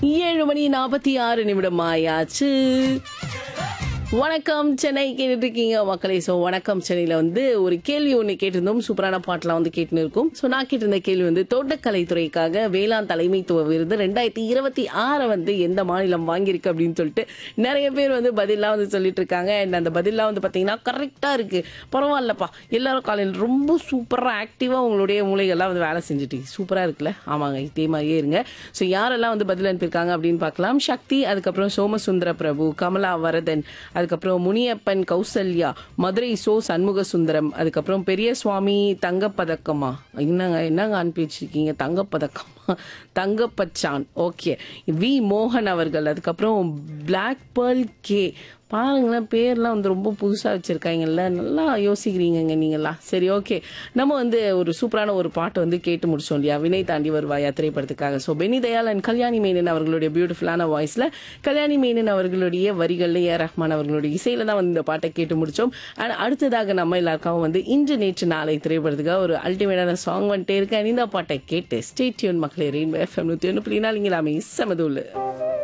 ஏழு மணி நாற்பத்தி ஆறு நிமிடம் ஆயாச்சு வணக்கம் சென்னை கேட்டுட்டு இருக்கீங்க மக்களே ஸோ வணக்கம் சென்னையில் வந்து ஒரு கேள்வி ஒன்று கேட்டிருந்தோம் சூப்பரான பாட்டெலாம் வந்து கேட்டுன்னு இருக்கும் ஸோ நான் கேட்டிருந்த கேள்வி வந்து தோட்டக்கலைத்துறைக்காக வேளாண் தலைமைத்துவ விருது ரெண்டாயிரத்தி இருபத்தி ஆறை வந்து எந்த மாநிலம் வாங்கியிருக்கு அப்படின்னு சொல்லிட்டு நிறைய பேர் வந்து பதிலாக வந்து சொல்லிட்டு இருக்காங்க அண்ட் அந்த பதிலாக வந்து பார்த்தீங்கன்னா கரெக்டாக இருக்கு பரவாயில்லப்பா எல்லாரும் காலையில் ரொம்ப சூப்பராக ஆக்டிவாக உங்களுடைய மூளைகள்லாம் வந்து வேலை செஞ்சுட்டு சூப்பராக இருக்குல்ல ஆமாங்க இதே மாதிரியே இருங்க ஸோ யாரெல்லாம் வந்து பதில் அனுப்பியிருக்காங்க அப்படின்னு பார்க்கலாம் சக்தி அதுக்கப்புறம் சோமசுந்தர பிரபு கமலா வரதன் அதுக்கப்புறம் முனியப்பன் கௌசல்யா மதுரை சோ சண்முக சுந்தரம் அதுக்கப்புறம் பெரிய சுவாமி தங்கப்பதக்கமா என்னங்க என்னங்க அனுப்பி வச்சிருக்கீங்க தங்கப்பதக்கமா தங்கப்பச்சான் ஓகே வி மோகன் அவர்கள் அதுக்கப்புறம் பிளாக் பேர்ல் கே பாருங்களேன் பேர்லாம் வந்து ரொம்ப புதுசாக வச்சுருக்காங்கல்ல நல்லா யோசிக்கிறீங்கங்க நீங்களாம் சரி ஓகே நம்ம வந்து ஒரு சூப்பரான ஒரு பாட்டு வந்து கேட்டு முடிச்சோம் இல்லையா வினை தாண்டி வருவாயா திரைப்படத்துக்காக ஸோ பெனி தயால் அண்ட் கல்யாணி மேனன் அவர்களுடைய பியூட்டிஃபுல்லான வாய்ஸில் கல்யாணி மேனன் அவர்களுடைய வரிகளில் ஏ ரஹ்மான் அவர்களுடைய இசையில தான் வந்து இந்த பாட்டை கேட்டு முடிச்சோம் அண்ட் அடுத்ததாக நம்ம எல்லாருக்காகவும் வந்து இன்று நேற்று நாளை திரைப்படத்துக்காக ஒரு அல்டிமேட்டான சாங் வந்துட்டே இருக்கேன் இந்த பாட்டை கேட்டு ஸ்டேட்யூன் மக்களே ரெயின்போ எஃப்எம் நூற்றி ஒன்று புள்ளி நாலு இங்கே செமதுள்ளு